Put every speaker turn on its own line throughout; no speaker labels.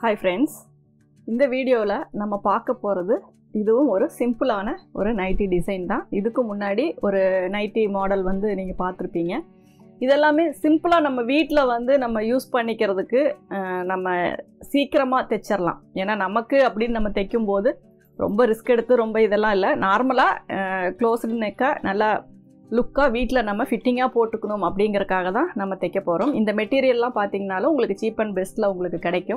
hi friends இந்த வீடியோவில் நம்ம பார்க்க போகிறது இதுவும் ஒரு சிம்பிளான ஒரு நைட்டி டிசைன் தான் இதுக்கு முன்னாடி ஒரு நைட்டி மாடல் வந்து நீங்கள் பார்த்துருப்பீங்க இதெல்லாமே சிம்பிளாக நம்ம வீட்டில் வந்து நம்ம யூஸ் பண்ணிக்கிறதுக்கு அஹ், நம்ம சீக்கிரமாக தைச்சிடலாம் ஏன்னா நமக்கு அப்படின்னு நம்ம தைக்கும்போது ரொம்ப ரிஸ்க் எடுத்து ரொம்ப இதெல்லாம் இல்லை நார்மலாக க்ளோஸ்டு நெக்காக நல்லா லுக்காக வீட்டில் நம்ம ஃபிட்டிங்காக போட்டுக்கணும் அப்படிங்கறக்காக தான் நம்ம தைக்க போகிறோம் இந்த மெட்டீரியல்லாம் பார்த்தீங்கனாலும் உங்களுக்கு சீப் அண்ட் பெஸ்ட்டில் உங்களுக்கு கிடைக்கும்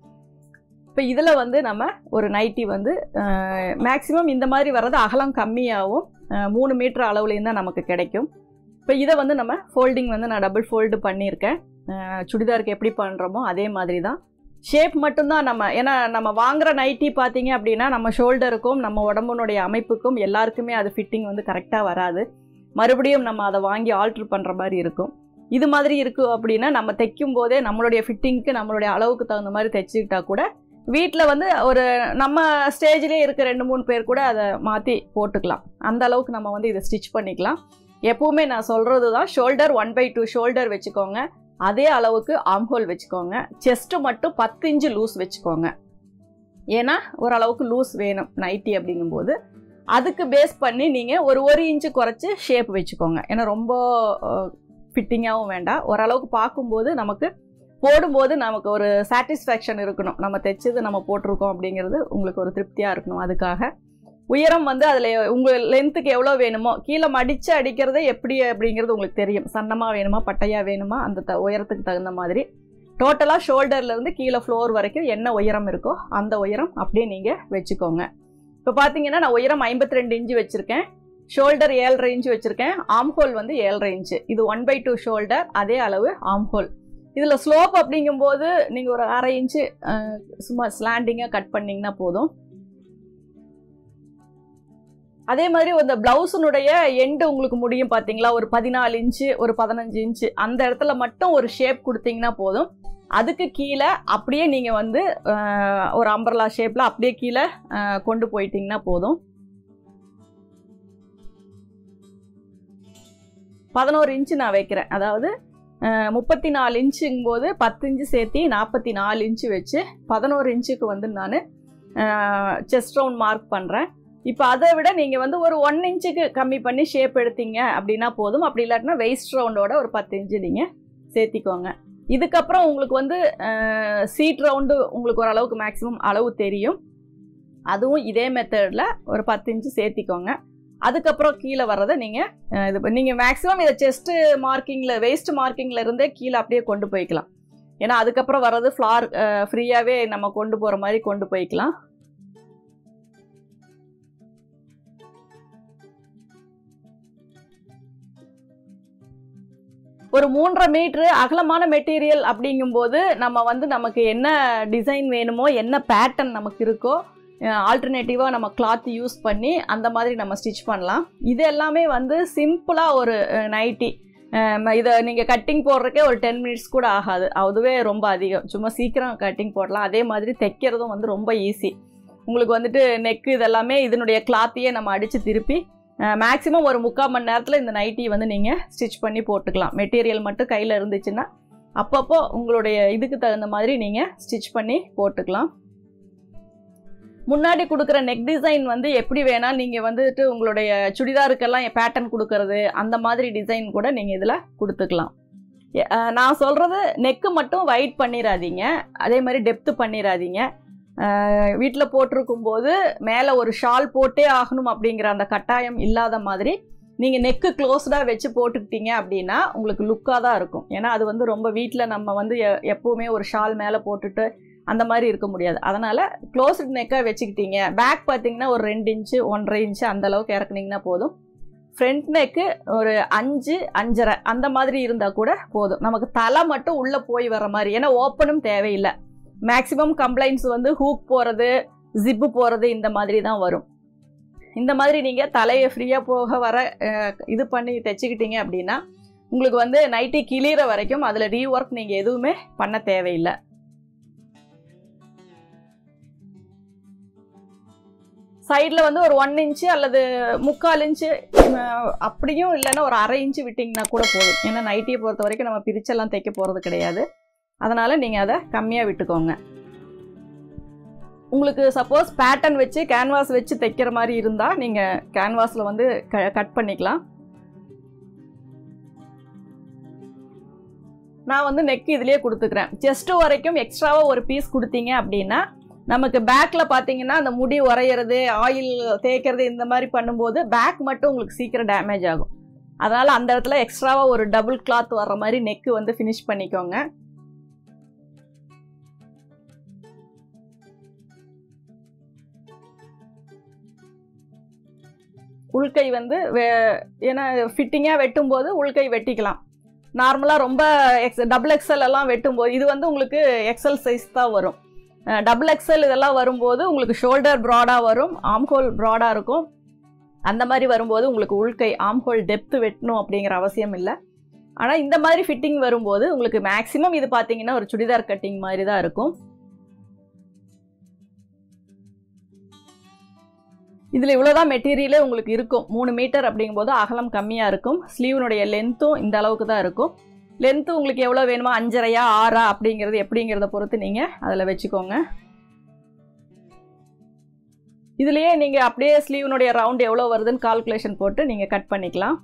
இப்போ இதில் வந்து நம்ம ஒரு நைட்டி வந்து மேக்ஸிமம் இந்த மாதிரி வர்றது அகலம் கம்மியாகவும் அஹ், மூணு மீட்டர் அளவுலேயும் தான் நமக்கு கிடைக்கும் இப்போ இதை வந்து நம்ம ஃபோல்டிங் வந்து நான் டபுள் ஃபோல்டு பண்ணியிருக்கேன் அஹ், சுடிதாருக்கு எப்படி பண்ணுறோமோ அதே மாதிரி தான் ஷேப் மட்டும்தான் நம்ம ஏன்னா நம்ம வாங்குற நைட்டி பார்த்தீங்க அப்படின்னா நம்ம ஷோல்டருக்கும் நம்ம உடம்புனுடைய அமைப்புக்கும் எல்லாருக்குமே அது ஃபிட்டிங் வந்து கரெக்டாக வராது மறுபடியும் நம்ம அதை வாங்கி ஆல்ட்ரு பண்ணுற மாதிரி இருக்கும் இது மாதிரி இருக்குது அப்படின்னா நம்ம தைக்கும் போதே நம்மளுடைய ஃபிட்டிங்க்கு நம்மளுடைய அளவுக்கு தகுந்த மாதிரி தைச்சிக்கிட்டா கூட வீட்டில் வந்து ஒரு நம்ம ஸ்டேஜ்லேயே இருக்க ரெண்டு மூணு பேர் கூட அதை மாற்றி போட்டுக்கலாம் அந்த அளவுக்கு நம்ம வந்து இதை ஸ்டிச் பண்ணிக்கலாம் எப்பவுமே நான் சொல்கிறது தான் shoulder one by two shoulder வச்சுக்கோங்க அதே அளவுக்கு ஆம்ஹோல் வச்சுக்கோங்க செஸ்ட்டு மட்டும் பத்து இன்ச்சு லூஸ் வச்சுக்கோங்க ஏன்னா ஓரளவுக்கு லூஸ் வேணும் நைட்டி அப்படிங்கும்போது அதுக்கு பேஸ் பண்ணி நீங்கள் ஒரு ஒரு இன்ச்சு குறைச்சி ஷேப் வச்சுக்கோங்க ஏன்னா ரொம்ப ஃபிட்டிங்காகவும் வேண்டாம் ஓரளவுக்கு பார்க்கும்போது நமக்கு போடும்போது நமக்கு ஒரு சாட்டிஸ்ஃபேக்ஷன் இருக்கணும் நம்ம தைச்சது நம்ம போட்டிருக்கோம் அப்படிங்கிறது உங்களுக்கு ஒரு திருப்தியாக இருக்கணும் அதுக்காக உயரம் வந்து அதில் உங்கள் லென்த்துக்கு எவ்வளோ வேணுமோ கீழே மடித்து அடிக்கிறது எப்படி அப்படிங்கிறது உங்களுக்கு தெரியும் சன்னமாக வேணுமா பட்டையாக வேணுமா அந்த த உயரத்துக்கு தகுந்த மாதிரி டோட்டலாக ஷோல்டர்லேருந்து கீழே ஃப்ளோர் வரைக்கும் என்ன உயரம் இருக்கோ அந்த உயரம் அப்படியே நீங்கள் வச்சுக்கோங்க இப்போ பார்த்தீங்கன்னா நான் உயரம் ஐம்பத்தி ரெண்டு இன்ச்சு வச்சுருக்கேன் ஷோல்டர் ஏழரை இன்ச்சு வச்சுருக்கேன் ஆம்ஹோல் வந்து ஏழரை இன்ச்சு இது ஒன் பை டூ ஷோல்டர் அதே அளவு ஆம்ஹோல் இதில் ஸ்லோப் அப்படிங்கும்போது நீங்கள் ஒரு அரை இன்ச்சு அஹ், சும்மா ஸ்லாண்டிங்காக கட் பண்ணிங்கன்னா போதும் அதே மாதிரி இந்த ப்ளவுஸினுடைய எண்டு உங்களுக்கு முடியும் பார்த்தீங்களா ஒரு பதினாலு இன்ச்சு ஒரு பதினஞ்சு இன்ச்சு அந்த இடத்துல மட்டும் ஒரு ஷேப் கொடுத்தீங்கன்னா போதும் அதுக்கு கீழே அப்படியே நீங்கள் வந்து அஹ், ஒரு அம்பர்லா ஷேப்பில் அப்படியே கீழே அஹ், கொண்டு போயிட்டீங்கன்னா போதும் பதினோரு இன்ச்சு நான் வைக்கிறேன் அதாவது அஹ், முப்பத்தி நாலு இன்ச்சுங்கும் போது பத்து இன்ச்சு சேர்த்தி நாற்பத்தி நாலு இன்ச்சு வச்சு பதினோரு இன்ச்சுக்கு வந்து நான் செஸ்ட் ரவுண்ட் மார்க் பண்ணுறேன் இப்போ அதை விட நீங்கள் வந்து ஒரு ஒன் இன்ச்சுக்கு கம்மி பண்ணி ஷேப் எடுத்தீங்க அப்படின்னா போதும் அப்படி இல்லாட்டினா வெயிஸ்ட் ரவுண்டோட ஒரு பத்து இன்ச்சு நீங்கள் சேர்த்திக்கோங்க இதுக்கப்புறம் உங்களுக்கு வந்து சீட் ரவுண்டு உங்களுக்கு ஓரளவுக்கு மேக்ஸிமம் அளவு தெரியும் அதுவும் இதே மெத்தடில் ஒரு பத்து இன்ச்சு சேர்த்திக்கோங்க அதுக்கப்புறம் கீழே வர்றதை நீங்கள் இது நீங்கள் மேக்ஸிமம் இதை செஸ்ட்டு மார்க்கிங்கில் வெயிஸ்ட் மார்க்கிங்கில் இருந்தே கீழே அப்படியே கொண்டு போய்க்கலாம் ஏன்னா அதுக்கப்புறம் வர்றது ஃப்ளார் ஃப்ரீயாகவே நம்ம கொண்டு போகிற மாதிரி கொண்டு போய்க்கலாம் ஒரு மூன்றரை மீட்ரு அகலமான மெட்டீரியல் அப்படிங்கும்போது நம்ம வந்து நமக்கு என்ன டிசைன் வேணுமோ என்ன பேட்டர்ன் நமக்கு இருக்கோ ஆல்டர்னேட்டிவாக நம்ம கிளாத் யூஸ் பண்ணி அந்த மாதிரி நம்ம ஸ்டிச் பண்ணலாம் இது எல்லாமே வந்து சிம்பிளாக ஒரு நைட்டி இதை நீங்கள் கட்டிங் போடுறக்கே ஒரு டென் மினிட்ஸ் கூட ஆகாது அதுவே ரொம்ப அதிகம் சும்மா சீக்கிரம் கட்டிங் போடலாம் அதே மாதிரி தைக்கிறதும் வந்து ரொம்ப ஈஸி உங்களுக்கு வந்துட்டு நெக்கு இதெல்லாமே இதனுடைய கிளாத்தையே நம்ம அடித்து திருப்பி மேக்ஸிமம் ஒரு முக்கால் மணி நேரத்தில் இந்த நைட்டி வந்து நீங்கள் ஸ்டிச் பண்ணி போட்டுக்கலாம் மெட்டீரியல் மட்டும் கையில் இருந்துச்சுன்னா அப்பப்போ உங்களுடைய இதுக்கு தகுந்த மாதிரி நீங்கள் ஸ்டிச் பண்ணி போட்டுக்கலாம் முன்னாடி கொடுக்குற நெக் டிசைன் வந்து எப்படி வேணால் நீங்கள் வந்துட்டு உங்களுடைய சுடிதாருக்கெல்லாம் பேட்டர்ன் கொடுக்கறது அந்த மாதிரி டிசைன் கூட நீங்கள் இதில் கொடுத்துக்கலாம் எ- அஹ் நான் சொல்கிறது நெக்கு மட்டும் வைட் பண்ணிடாதீங்க அதே மாதிரி டெப்த்து பண்ணிடாதீங்க வீட்டில் போட்டிருக்கும் போது மேலே ஒரு ஷால் போட்டே ஆகணும் அப்படிங்கிற அந்த கட்டாயம் இல்லாத மாதிரி நீங்கள் நெக்கு க்ளோஸ்டாக வச்சு போட்டுக்கிட்டீங்க அப்படின்னா உங்களுக்கு லுக்காக தான் இருக்கும் ஏன்னா அது வந்து ரொம்ப வீட்டில் நம்ம வந்து எ- எப்பவுமே ஒரு ஷால் மேலே போட்டுட்டு அந்த மாதிரி இருக்க முடியாது அதனால் க்ளோஸ்டு நெக்காக வச்சுக்கிட்டீங்க பேக் பார்த்தீங்கன்னா ஒரு ரெண்டு இன்ச்சு ஒன்றரை இன்ச்சு அந்த அளவுக்கு இறக்குனீங்கன்னா போதும் ஃப்ரண்ட் நெக்கு ஒரு அஞ்சு அஞ்சரை அந்த மாதிரி இருந்தால் கூட போதும் நமக்கு தலை மட்டும் உள்ளே போய் வர மாதிரி ஏன்னா ஓப்பனும் தேவையில்லை மேக்ஸிமம் கம்ப்ளைண்ட்ஸ் வந்து ஹூக் போகிறது ஜிப்பு போகிறது இந்த மாதிரி தான் வரும் இந்த மாதிரி நீங்கள் தலையை ஃப்ரீயாக போக வர அஹ், இது பண்ணி தைச்சிக்கிட்டீங்க அப்படின்னா உங்களுக்கு வந்து நைட்டி கிளியிற வரைக்கும் அதில் ரீஒர்க் நீங்கள் எதுவுமே பண்ண தேவையில்லை சைடில் வந்து ஒரு ஒன் இன்ச்சு அல்லது முக்கால் இன்ச்சு அஹ், அப்படியும் இல்லைன்னா ஒரு அரை இன்ச்சு விட்டிங்கன்னா கூட போதும் ஏன்னா நைட்டியை பொறுத்த வரைக்கும் நம்ம பிரிச்செல்லாம் தைக்க போகிறது கிடையாது அதனால் நீங்கள் அதை கம்மியாக விட்டுக்கோங்க உங்களுக்கு சப்போஸ் பேட்டர்ன் வச்சு கேன்வாஸ் வச்சு தைக்கிற மாதிரி இருந்தால் நீங்கள் கேன்வாஸில் வந்து க கட் பண்ணிக்கலாம் நான் வந்து நெக் இதுலேயே கொடுத்துக்கிறேன் செஸ்ட்டு வரைக்கும் எக்ஸ்ட்ராவாக ஒரு பீஸ் கொடுத்தீங்க அப்படின்னா நமக்கு பேக்கில் பார்த்தீங்கன்னா அந்த முடி உரையிறது ஆயில் தேய்க்கிறது இந்த மாதிரி பண்ணும்போது பேக் மட்டும் உங்களுக்கு சீக்கிரம் டேமேஜ் ஆகும் அதனால் அந்த இடத்துல எக்ஸ்ட்ராவாக ஒரு டபுள் கிளாத் வர்ற மாதிரி நெக்கு வந்து ஃபினிஷ் பண்ணிக்கோங்க உள்கை வந்து வே ஏன்னா ஃபிட்டிங்காக வெட்டும்போது உள்கை வெட்டிக்கலாம் நார்மலாக ரொம்ப எக்ஸ் டபுள் எக்ஸல் எல்லாம் வெட்டும்போது இது வந்து உங்களுக்கு எக்ஸல் சைஸ் தான் வரும் டபுள் எக்ஸல் இதெல்லாம் வரும்போது உங்களுக்கு ஷோல்டர் ப்ராடாக வரும் ஆம்ஹோல் ப்ராடாக இருக்கும் அந்த மாதிரி வரும்போது உங்களுக்கு உள்கை ஆம்ஹோல் டெப்த்து வெட்டணும் அப்படிங்கிற அவசியம் இல்லை ஆனால் இந்த மாதிரி ஃபிட்டிங் வரும்போது உங்களுக்கு மேக்ஸிமம் இது பார்த்தீங்கன்னா ஒரு சுடிதார் கட்டிங் மாதிரி தான் இருக்கும் இதில் இவ்வளோதான் மெட்டீரியலே உங்களுக்கு இருக்கும் மூணு மீட்டர் அப்படிங்கும்போது அகலம் கம்மியாக இருக்கும் ஸ்லீவனுடைய லென்த்தும் இந்த அளவுக்கு தான் இருக்கும் லென்த்து உங்களுக்கு எவ்வளோ வேணுமோ அஞ்சரையா ஆறா அப்படிங்கிறது எப்படிங்கிறத பொறுத்து நீங்கள் அதில் வச்சுக்கோங்க இதுலேயே நீங்கள் அப்படியே ஸ்லீவனுடைய ரவுண்ட் எவ்வளோ வருதுன்னு கால்குலேஷன் போட்டு நீங்கள் கட் பண்ணிக்கலாம்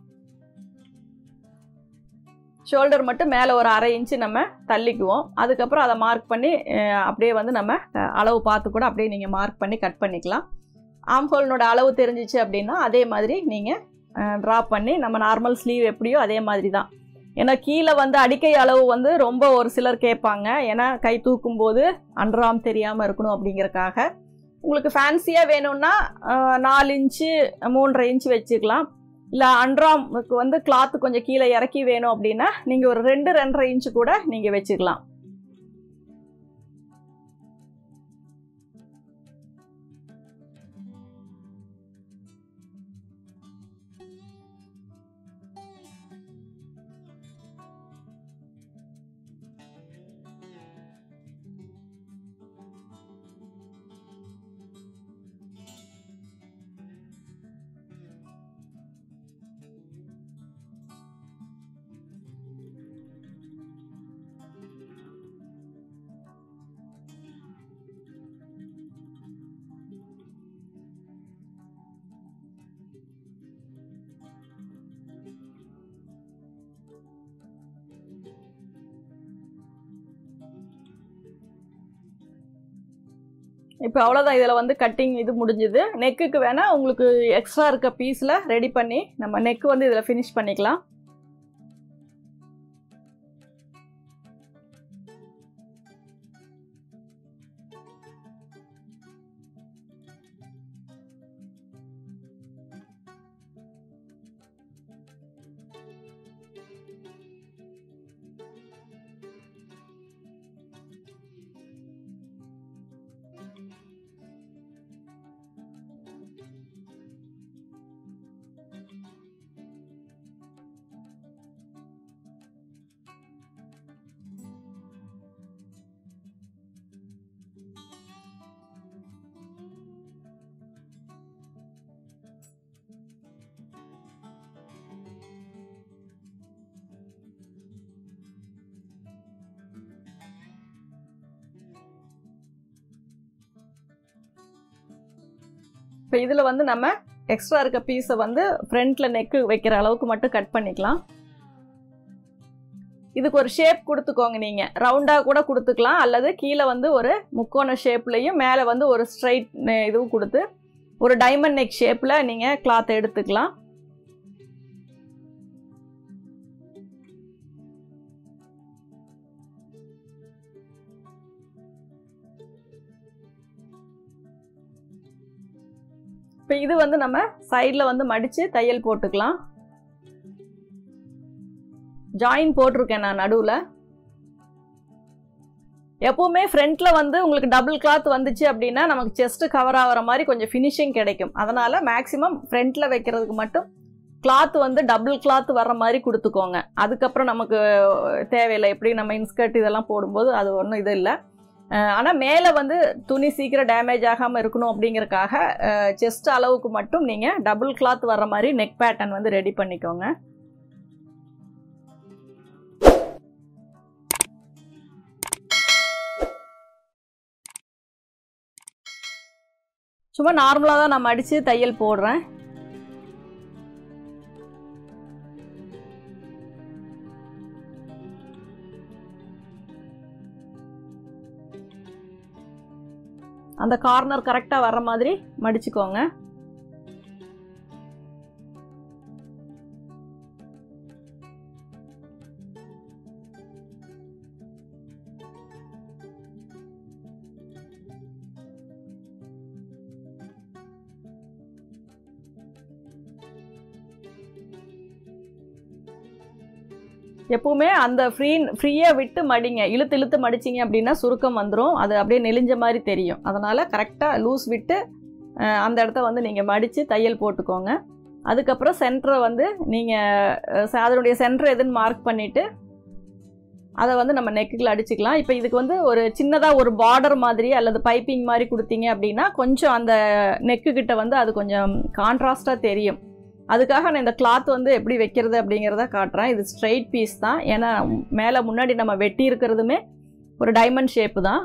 ஷோல்டர் மட்டும் மேலே ஒரு அரை இன்ச்சு நம்ம தள்ளிக்குவோம் அதுக்கப்புறம் அதை மார்க் பண்ணி அஹ், அப்படியே வந்து நம்ம அஹ், அளவு பார்த்து கூட அப்படியே நீங்கள் மார்க் பண்ணி கட் பண்ணிக்கலாம் ஆம்ஹோல்னோட அளவு தெரிஞ்சிச்சு அப்படின்னா அதே மாதிரி நீங்கள் ட்ரா பண்ணி நம்ம நார்மல் ஸ்லீவ் எப்படியோ அதே மாதிரி தான் ஏன்னா கீழே வந்து அடிக்கை அளவு வந்து ரொம்ப ஒரு சிலர் கேட்பாங்க ஏன்னா கை தூக்கும்போது அண்டராம் தெரியாமல் இருக்கணும் அப்படிங்கறக்காக உங்களுக்கு ஃபேன்சியாக வேணும்னா அஹ், நாலு இன்ச்சு மூன்றரை இன்ச்சு வச்சுக்கலாம் இல்லை அண்ட்ராமுக்கு வந்து கிளாத்து கொஞ்சம் கீழே இறக்கி வேணும் அப்படின்னா நீங்கள் ஒரு ரெண்டு ரெண்டரை இன்ச்சு கூட நீங்கள் வச்சுக்கலாம் இப்போ அவ்வளோதான் இதில் வந்து கட்டிங் இது முடிஞ்சுது நெக்குக்கு வேணால் உங்களுக்கு எக்ஸ்ட்ரா இருக்க பீஸில் ரெடி பண்ணி நம்ம நெக் வந்து இதில் ஃபினிஷ் பண்ணிக்கலாம் இப்போ இதில் வந்து நம்ம எக்ஸ்ட்ரா இருக்க பீஸை வந்து ஃப்ரண்ட்டில் நெக்கு வைக்கிற அளவுக்கு மட்டும் கட் பண்ணிக்கலாம் இதுக்கு ஒரு ஷேப் கொடுத்துக்கோங்க நீங்கள் ரவுண்டாக கூட கொடுத்துக்கலாம் அல்லது கீழே வந்து ஒரு முக்கோண ஷேப்லேயும் மேலே வந்து ஒரு ஸ்ட்ரைட் இதுவும் கொடுத்து ஒரு டைமண்ட் நெக் ஷேப்பில் நீங்கள் கிளாத் எடுத்துக்கலாம் இப்போ இது வந்து நம்ம சைடில் வந்து மடித்து தையல் போட்டுக்கலாம் ஜாயின் போட்டிருக்கேன் நான் நடுவில் எப்போவுமே ஃப்ரண்ட்டில் வந்து உங்களுக்கு டபுள் கிளாத் வந்துச்சு அப்படின்னா நமக்கு செஸ்ட் கவர் ஆகிற மாதிரி கொஞ்சம் ஃபினிஷிங் கிடைக்கும் அதனால் மேக்ஸிமம் ஃப்ரண்ட்டில் வைக்கிறதுக்கு மட்டும் கிளாத் வந்து டபுள் கிளாத் வர்ற மாதிரி கொடுத்துக்கோங்க அதுக்கப்புறம் நமக்கு தேவையில்லை எப்படி நம்ம இன்ஸ்கர்ட் இதெல்லாம் போடும்போது அது ஒன்றும் இது இல்லை ஆனால் மேலே வந்து துணி சீக்கிரம் டேமேஜ் ஆகாமல் இருக்கணும் அப்படிங்கறக்காக செஸ்ட் அளவுக்கு மட்டும் நீங்கள் டபுள் கிளாத் வர்ற மாதிரி நெக் பேட்டர்ன் வந்து ரெடி பண்ணிக்கோங்க சும்மா நார்மலாக தான் நான் மடித்து தையல் போடுறேன் அந்த கார்னர் கரெக்டாக வர்ற மாதிரி மடிச்சுக்கோங்க எப்பவுமே அந்த ஃப்ரீ ஃப்ரீயாக விட்டு மடிங்க இழுத்து இழுத்து மடிச்சிங்க அப்படின்னா சுருக்கம் வந்துடும் அது அப்படியே நெளிஞ்ச மாதிரி தெரியும் அதனால் கரெக்டாக லூஸ் விட்டு அஹ், அந்த இடத்த வந்து நீங்கள் மடித்து தையல் போட்டுக்கோங்க அதுக்கப்புறம் சென்டரை வந்து நீங்கள் அதனுடைய சென்டர் எதுன்னு மார்க் பண்ணிவிட்டு அதை வந்து நம்ம நெக்குல அடிச்சுக்கலாம் இப்போ இதுக்கு வந்து ஒரு சின்னதாக ஒரு பார்டர் மாதிரி அல்லது பைப்பிங் மாதிரி கொடுத்தீங்க அப்படின்னா கொஞ்சம் அந்த நெக்கு கிட்ட வந்து அது கொஞ்சம் கான்ட்ராஸ்டாக தெரியும் அதுக்காக நான் இந்த கிளாத் வந்து எப்படி வைக்கிறது அப்படிங்கிறத காட்டுறேன் இது ஸ்ட்ரெயிட் பீஸ் தான் ஏன்னா மேலே முன்னாடி நம்ம வெட்டி இருக்கிறதுமே ஒரு டைமண்ட் ஷேப்பு தான்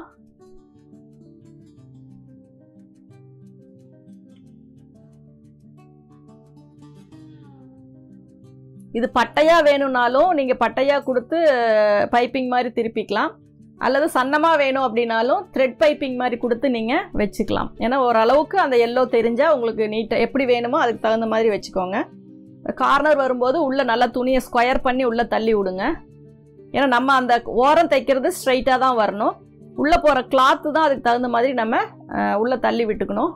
இது பட்டையாக வேணும்னாலும் நீங்கள் பட்டையாக கொடுத்து பைப்பிங் மாதிரி திருப்பிக்கலாம் அல்லது சன்னமாக வேணும் அப்படின்னாலும் த்ரெட் பைப்பிங் மாதிரி கொடுத்து நீங்கள் வச்சுக்கலாம் ஏன்னா ஓரளவுக்கு அந்த எல்லோ தெரிஞ்சால் உங்களுக்கு நீட்டாக எப்படி வேணுமோ அதுக்கு தகுந்த மாதிரி வச்சுக்கோங்க கார்னர் வரும்போது உள்ளே நல்லா துணியை ஸ்கொயர் பண்ணி உள்ளே தள்ளி விடுங்க ஏன்னா நம்ம அந்த ஓரம் தைக்கிறது ஸ்ட்ரைட்டாக தான் வரணும் உள்ளே போகிற கிளாத்து தான் அதுக்கு தகுந்த மாதிரி நம்ம அஹ், உள்ளே தள்ளி விட்டுக்கணும்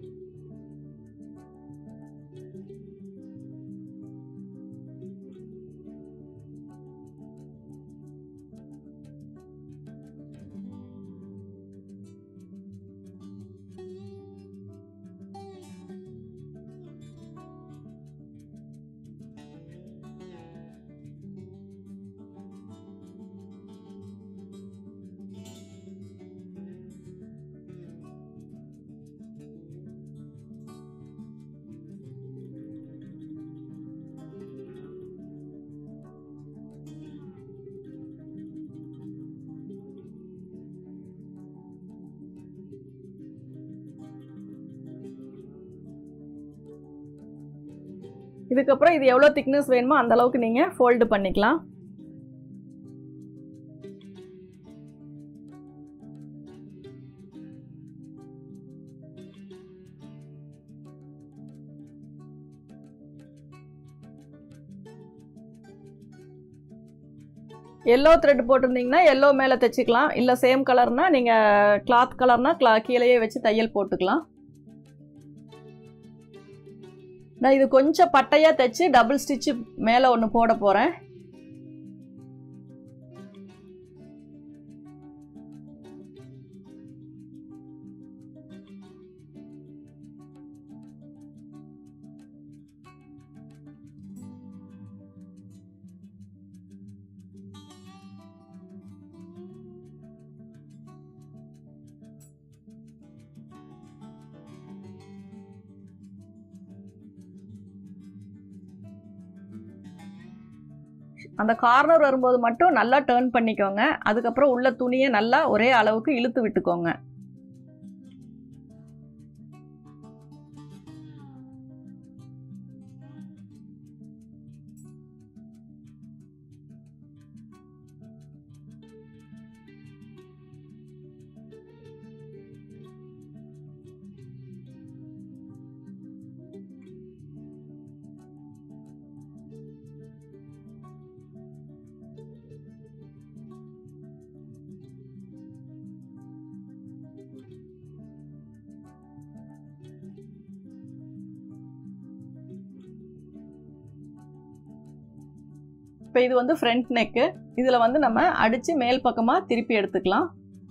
இதுக்கப்புறம் இது எவ்வளோ திக்னஸ் வேணுமோ அந்த அளவுக்கு நீங்கள் ஃபோல்டு பண்ணிக்கலாம் எல்லோ த்ரெட் போட்டிருந்தீங்கன்னா எல்லோ மேலே தைச்சிக்கலாம் இல்லை சேம் கலர்னா நீங்கள் கிளாத் கலர்னா கிளா கீழேயே வச்சு தையல் போட்டுக்கலாம் நான் இது கொஞ்சம் பட்டையாக தைச்சு டபுள் ஸ்டிச்சு மேலே ஒன்று போட போகிறேன் அந்த கார்னர் வரும்போது மட்டும் நல்லா டேர்ன் பண்ணிக்கோங்க அதுக்கப்புறம் உள்ள துணியை நல்லா ஒரே அளவுக்கு இழுத்து விட்டுக்கோங்க இப்போ இது வந்து ஃப்ரண்ட் நெக்கு இதில் வந்து நம்ம அடித்து மேல் பக்கமாக திருப்பி எடுத்துக்கலாம்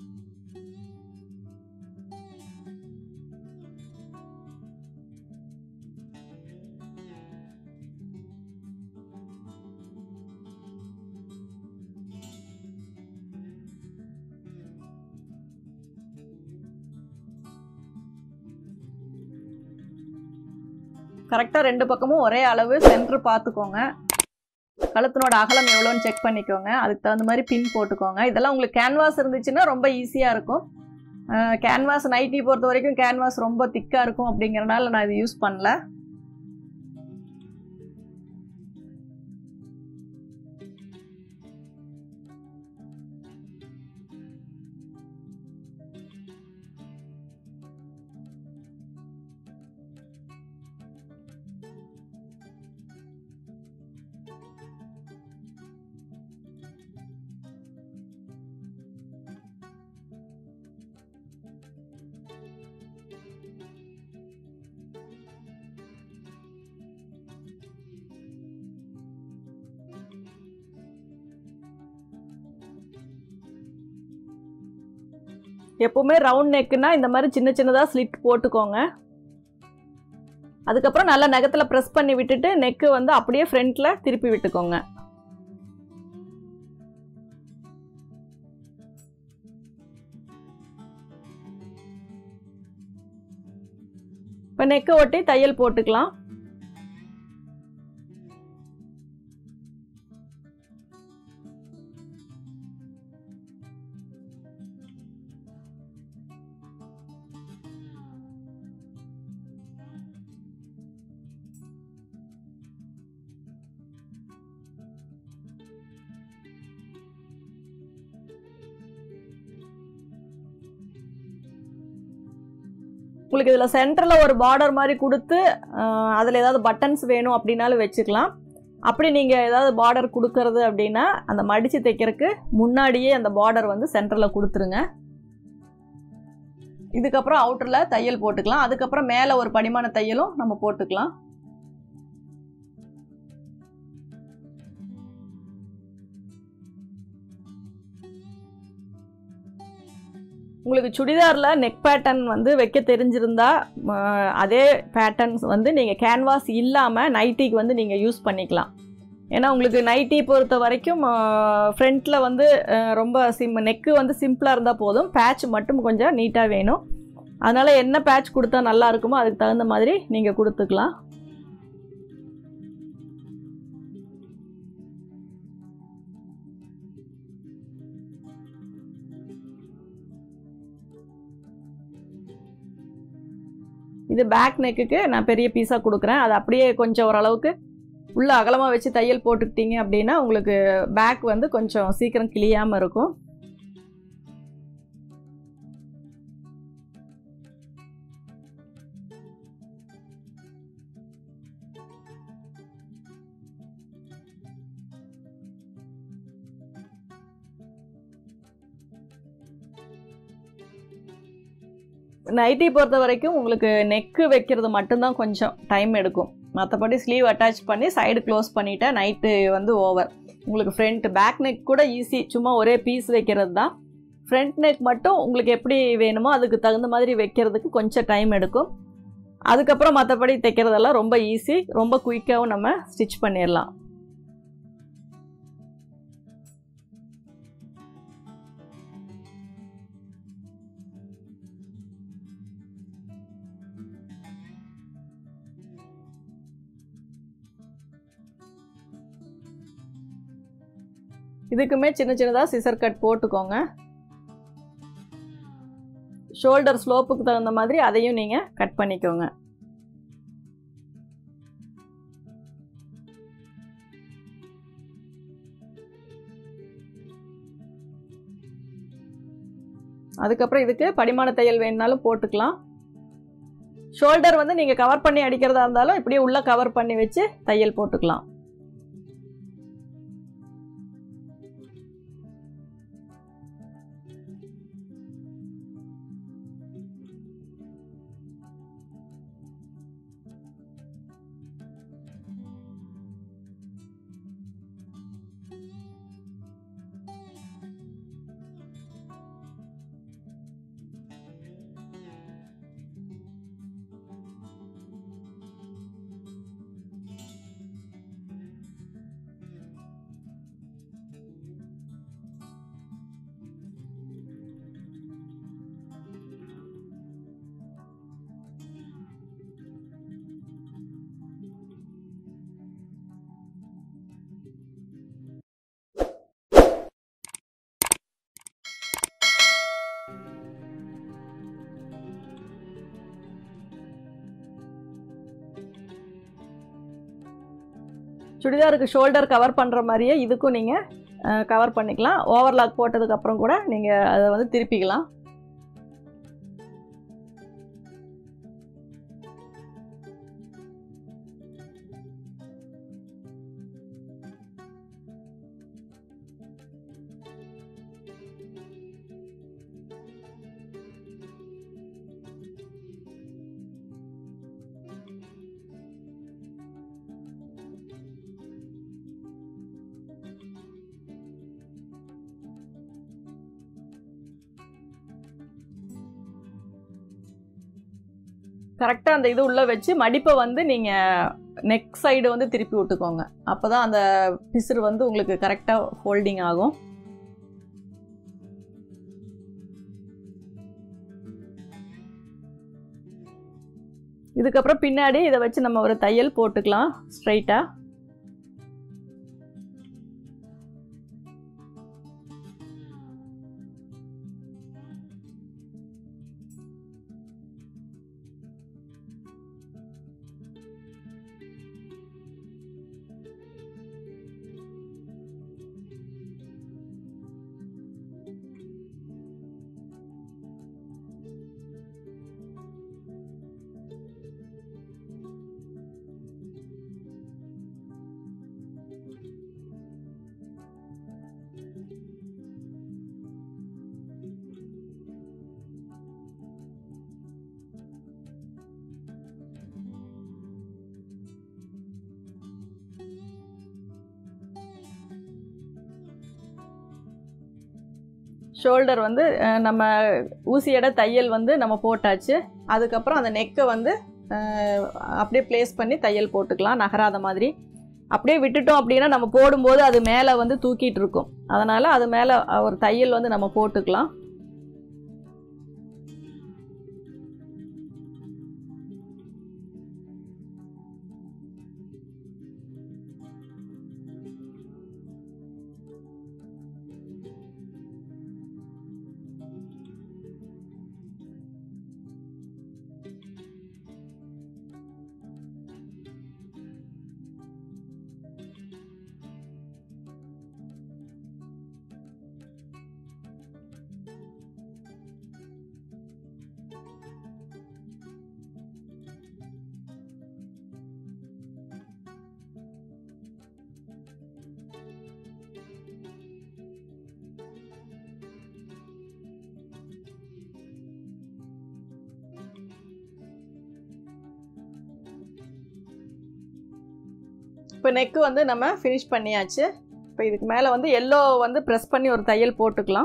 கரெக்டாக ரெண்டு பக்கமும் ஒரே அளவு சென்டர் பார்த்துக்கோங்க கழுத்தினோட அகலம் எவ்வளோன்னு செக் பண்ணிக்கோங்க அதுக்கு தகுந்த மாதிரி பின் போட்டுக்கோங்க இதெல்லாம் உங்களுக்கு கேன்வாஸ் இருந்துச்சுன்னா ரொம்ப ஈஸியாக இருக்கும் கேன்வாஸ் நைட்டி பொறுத்த வரைக்கும் கேன்வாஸ் ரொம்ப திக்காக இருக்கும் அப்படிங்கிறனால நான் இது யூஸ் பண்ணல எப்போவுமே ரவுண்ட் நெக்குன்னா இந்த மாதிரி சின்ன சின்னதாக ஸ்லிட் போட்டுக்கோங்க அதுக்கப்புறம் நல்லா நகத்தில் ப்ரெஸ் பண்ணி விட்டுட்டு நெக்கு வந்து அப்படியே ஃப்ரண்ட்டில் திருப்பி விட்டுக்கோங்க இப்போ நெக்கை ஒட்டி தையல் போட்டுக்கலாம் உங்களுக்கு இதில் சென்டரில் ஒரு பார்டர் மாதிரி கொடுத்து அதில் ஏதாவது பட்டன்ஸ் வேணும் அப்படின்னாலும் வச்சுக்கலாம் அப்படி நீங்கள் ஏதாவது பார்டர் கொடுக்கறது அப்படின்னா அந்த மடித்து தைக்கிறதுக்கு முன்னாடியே அந்த பார்டர் வந்து சென்டரில் கொடுத்துருங்க இதுக்கப்புறம் அவுட்டரில் தையல் போட்டுக்கலாம் அதுக்கப்புறம் மேலே ஒரு படிமான தையலும் நம்ம போட்டுக்கலாம் உங்களுக்கு சுடிதாரில் நெக் பேட்டர்ன் வந்து வைக்க தெரிஞ்சிருந்தா ம, அதே பேட்டர்ன்ஸ் வந்து நீங்கள் கேன்வாஸ் இல்லாமல் நைட்டிக்கு வந்து நீங்கள் யூஸ் பண்ணிக்கலாம் ஏன்னா உங்களுக்கு நைட்டி பொறுத்த வரைக்கும் ஃப்ரண்ட்டில் வந்து அஹ், ரொம்ப சிம் நெக்கு வந்து சிம்பிளாக இருந்தால் போதும் பேட்ச் மட்டும் கொஞ்சம் நீட்டாக வேணும் அதனால் என்ன பேட்ச் கொடுத்தா நல்லா இருக்குமோ அதுக்கு தகுந்த மாதிரி நீங்கள் கொடுத்துக்கலாம் இது பேக் நெக்குக்கு நான் பெரிய பீஸாக கொடுக்குறேன் அது அப்படியே கொஞ்சம் ஓரளவுக்கு உள்ள அகலமாக வச்சு தையல் போட்டுக்கிட்டீங்க அப்படின்னா உங்களுக்கு பேக் வந்து கொஞ்சம் சீக்கிரம் கிளியாமல் இருக்கும் நைட்டி பொறுத்த வரைக்கும் உங்களுக்கு நெக்கு வைக்கிறது மட்டும்தான் கொஞ்சம் டைம் எடுக்கும் மற்றபடி ஸ்லீவ் அட்டாச் பண்ணி சைடு க்ளோஸ் பண்ணிட்டா நைட்டு வந்து ஓவர் உங்களுக்கு ஃப்ரண்ட் பேக் நெக் கூட ஈஸி சும்மா ஒரே பீஸ் வைக்கிறது தான் ஃப்ரண்ட் நெக் மட்டும் உங்களுக்கு எப்படி வேணுமோ அதுக்கு தகுந்த மாதிரி வைக்கிறதுக்கு கொஞ்சம் டைம் எடுக்கும் அதுக்கப்புறம் மற்றபடி தைக்கிறதெல்லாம் ரொம்ப ஈஸி ரொம்ப குயிக்காகவும் நம்ம ஸ்டிச் பண்ணிடலாம் இதுக்குமே சின்ன சின்னதாக சிசர் கட் போட்டுக்கோங்க ஷோல்டர் ஸ்லோப்புக்கு தகுந்த மாதிரி அதையும் நீங்கள் கட் பண்ணிக்கோங்க அதுக்கப்புறம் இதுக்கு படிமான தையல் வேணுனாலும் போட்டுக்கலாம் ஷோல்டர் வந்து நீங்கள் கவர் பண்ணி அடிக்கிறதா இருந்தாலும் இப்படியே உள்ளே கவர் பண்ணி வச்சு தையல் போட்டுக்கலாம் சுடிதாருக்கு ஷோல்டர் கவர் பண்ணுற மாதிரியே இதுக்கும் நீங்கள் கவர் பண்ணிக்கலாம் ஓவர்லாக் போட்டதுக்கப்புறம் கூட நீங்கள் அதை வந்து திருப்பிக்கலாம் கரெக்டாக அந்த இது உள்ளே வச்சு மடிப்பை வந்து நீங்கள் நெக் சைடு வந்து திருப்பி விட்டுக்கோங்க அப்போ தான் அந்த பிசுறு வந்து உங்களுக்கு கரெக்டாக ஃபோல்டிங் ஆகும் இதுக்கப்புறம் பின்னாடி இதை வச்சு நம்ம ஒரு தையல் போட்டுக்கலாம் ஸ்ட்ரைட்டாக ஷோல்டர் வந்து அஹ், நம்ம ஊசியோட தையல் வந்து நம்ம போட்டாச்சு அதுக்கப்புறம் அந்த நெக்கை வந்து அஹ், அப்படியே ப்ளேஸ் பண்ணி தையல் போட்டுக்கலாம் நகராத மாதிரி அப்படியே விட்டுட்டோம் அப்படின்னா நம்ம போடும்போது அது மேலே வந்து தூக்கிட்டு இருக்கும் அதனால் அது மேலே ஒரு தையல் வந்து நம்ம போட்டுக்கலாம் இப்போ நெக்கு வந்து நம்ம ஃபினிஷ் பண்ணியாச்சு இப்போ இதுக்கு மேலே வந்து எல்லோ வந்து ப்ரெஸ் பண்ணி ஒரு தையல் போட்டுக்கலாம்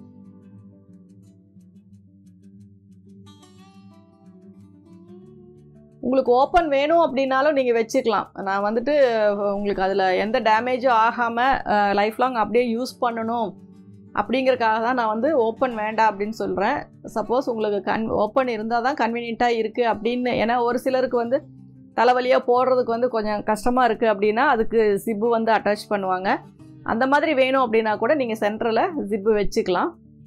உங்களுக்கு ஓப்பன் வேணும் அப்படின்னாலும் நீங்கள் வச்சுக்கலாம் நான் வந்துட்டு உங்களுக்கு அதில் எந்த டேமேஜும் ஆகாமல் லைஃப் லாங் அப்படியே யூஸ் பண்ணணும் அப்படிங்கறக்காக தான் நான் வந்து ஓப்பன் வேண்டாம் அப்படின்னு சொல்கிறேன் சப்போஸ் உங்களுக்கு கன் ஓப்பன் இருந்தால் தான் கன்வீனியண்ட்டாக இருக்குது அப்படின்னு ஏன்னா ஒரு சிலருக்கு வந்து தலைவலியாக போடுறதுக்கு வந்து கொஞ்சம் கஷ்டமாக இருக்குது அப்படின்னா அதுக்கு ஜிப்பு வந்து அட்டாச் பண்ணுவாங்க அந்த மாதிரி வேணும் அப்படின்னா கூட நீங்கள் சென்டரில் ஜிப்பு வச்சுக்கலாம்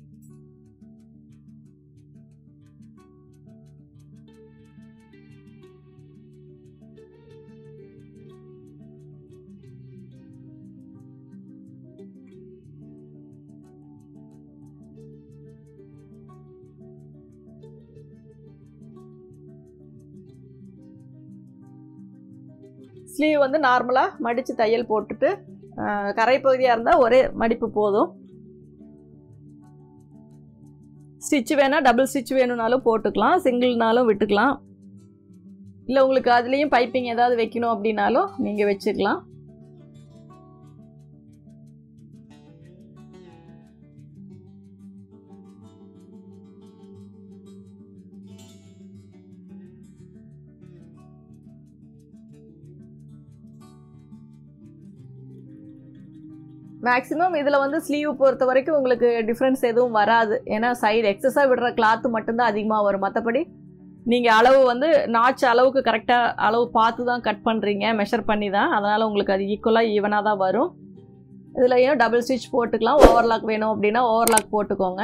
ஸ்லீவ் வந்து நார்மலாக மடித்து தையல் போட்டுட்டு அஹ், கரை பகுதியாக இருந்தால் ஒரே மடிப்பு போதும் ஸ்டிச் வேணால் டபுள் ஸ்டிச் வேணும்னாலும் போட்டுக்கலாம் சிங்கிள்னாலும் விட்டுக்கலாம் இல்லை உங்களுக்கு அதுலேயும் பைப்பிங் ஏதாவது வைக்கணும் அப்படின்னாலும் நீங்கள் வச்சுக்கலாம் மேக்ஸிமம் இதில் வந்து ஸ்லீவ் பொறுத்த வரைக்கும் உங்களுக்கு டிஃப்ரென்ஸ் எதுவும் வராது ஏன்னா சைடு எக்ஸஸாக விடுற கிளாத்து மட்டும்தான் அதிகமாக வரும் மற்றபடி நீங்கள் அளவு வந்து நாச் அளவுக்கு கரெக்டாக அளவு பார்த்து தான் கட் பண்ணுறீங்க மெஷர் பண்ணி தான் அதனால் உங்களுக்கு அது ஈக்குவலாக ஈவனாக தான் வரும் இதுலையும் டபுள் ஸ்டிச் போட்டுக்கலாம் ஓவர்லாக் வேணும் அப்படின்னா ஓவர்லாக் போட்டுக்கோங்க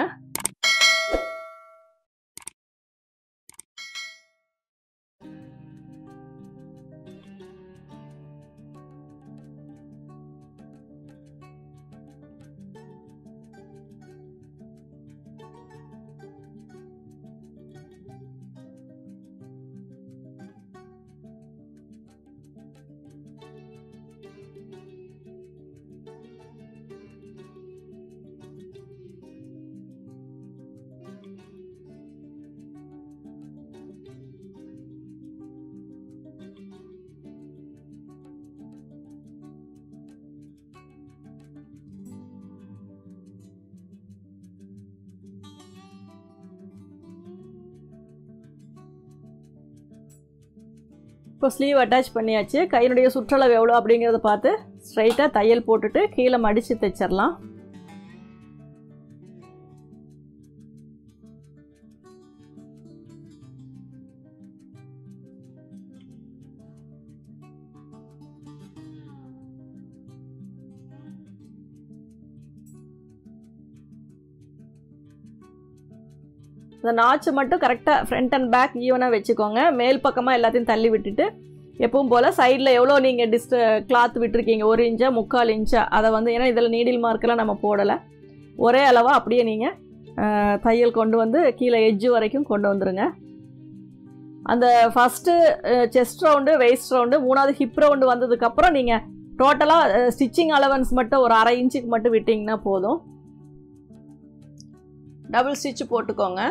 இப்போ ஸ்லீவ் அட்டாச் பண்ணியாச்சு கையினுடைய சுற்றளவு எவ்வளோ அப்படிங்கிறத பார்த்து ஸ்ட்ரைட்டாக தையல் போட்டுட்டு கீழே மடித்து தைச்சிடலாம் இந்த நாச்சு மட்டும் கரெக்டாக ஃப்ரண்ட் அண்ட் பேக் ஈவனாக வச்சுக்கோங்க மேல் பக்கமாக எல்லாத்தையும் தள்ளி விட்டுட்டு எப்பவும் போல் சைடில் எவ்வளோ நீங்கள் டிஸ்ட் கிளாத் விட்டுருக்கீங்க ஒரு இன்ச்சா முக்கால் இன்ச்சா அதை வந்து ஏன்னா இதில் நீடில் மார்க்கெல்லாம் நம்ம போடலை ஒரே அளவாக அப்படியே நீங்கள் தையல் கொண்டு வந்து கீழே எட்ஜு வரைக்கும் கொண்டு வந்துடுங்க அந்த first chest round waist round மூணாவது ஹிப் ரவுண்டு வந்ததுக்கப்புறம் நீங்கள் டோட்டலாக ஸ்டிச்சிங் அலவன்ஸ் மட்டும் ஒரு அரை இன்ச்சுக்கு மட்டும் விட்டிங்கன்னா போதும் டபுள் ஸ்டிச் போட்டுக்கோங்க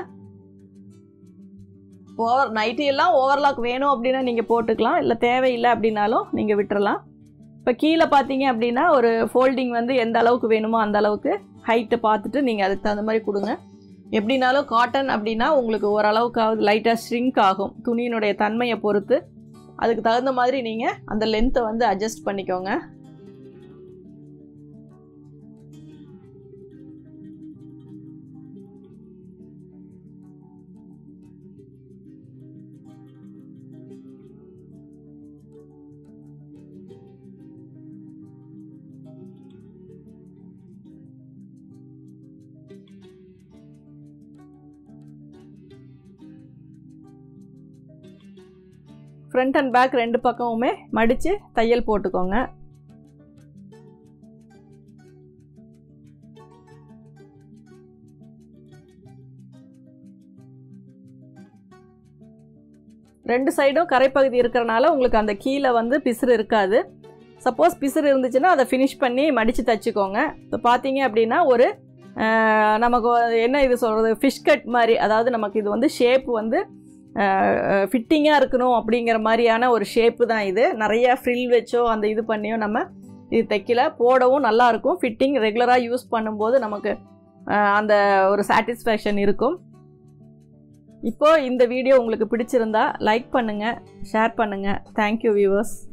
ஓவர் நைட்டி எல்லாம் ஓவர்லாக் வேணும் அப்படின்னா நீங்கள் போட்டுக்கலாம் இல்லை தேவையில்லை அப்படின்னாலும் நீங்கள் விட்டுறலாம் இப்போ கீழே பார்த்தீங்க அப்படின்னா ஒரு ஃபோல்டிங் வந்து எந்த அளவுக்கு வேணுமோ அந்த அளவுக்கு ஹைட்டை பார்த்துட்டு நீங்கள் அதுக்கு தகுந்த மாதிரி கொடுங்க எப்படினாலும் காட்டன் அப்படின்னா உங்களுக்கு ஓரளவுக்காவது லைட்டாக ஷ்ரிங்க் ஆகும் துணியினுடைய தன்மையை பொறுத்து அதுக்கு தகுந்த மாதிரி நீங்கள் அந்த லென்த்தை வந்து அட்ஜஸ்ட் பண்ணிக்கோங்க ஃப்ரண்ட் அண்ட் பேக் ரெண்டு பக்கமுமே மடித்து தையல் போட்டுக்கோங்க ரெண்டு சைடும் கரைப்பகுதி இருக்கிறனால உங்களுக்கு அந்த கீழே வந்து பிசுறு இருக்காது சப்போஸ் பிசுறு இருந்துச்சுன்னா அதை ஃபினிஷ் பண்ணி மடித்து தைச்சிக்கோங்க இப்போ பார்த்தீங்க அப்படின்னா ஒரு அஹ், நமக்கு என்ன இது சொல்கிறது ஃபிஷ் கட் மாதிரி அதாவது நமக்கு இது வந்து ஷேப் வந்து ஃபிட்டிங்காக இருக்கணும் அப்படிங்கிற மாதிரியான ஒரு ஷேப்பு தான் இது நிறைய ஃப்ரில் வச்சோ அந்த இது பண்ணியோ நம்ம இது தைக்கல போடவும் நல்லாயிருக்கும் ஃபிட்டிங் ரெகுலராக யூஸ் பண்ணும்போது நமக்கு அஹ், அந்த ஒரு சாட்டிஸ்ஃபேக்ஷன் இருக்கும் இப்போது இந்த வீடியோ உங்களுக்கு பிடிச்சிருந்தா லைக் பண்ணுங்கள் ஷேர் பண்ணுங்கள் தேங்க்யூ வியூவர்ஸ்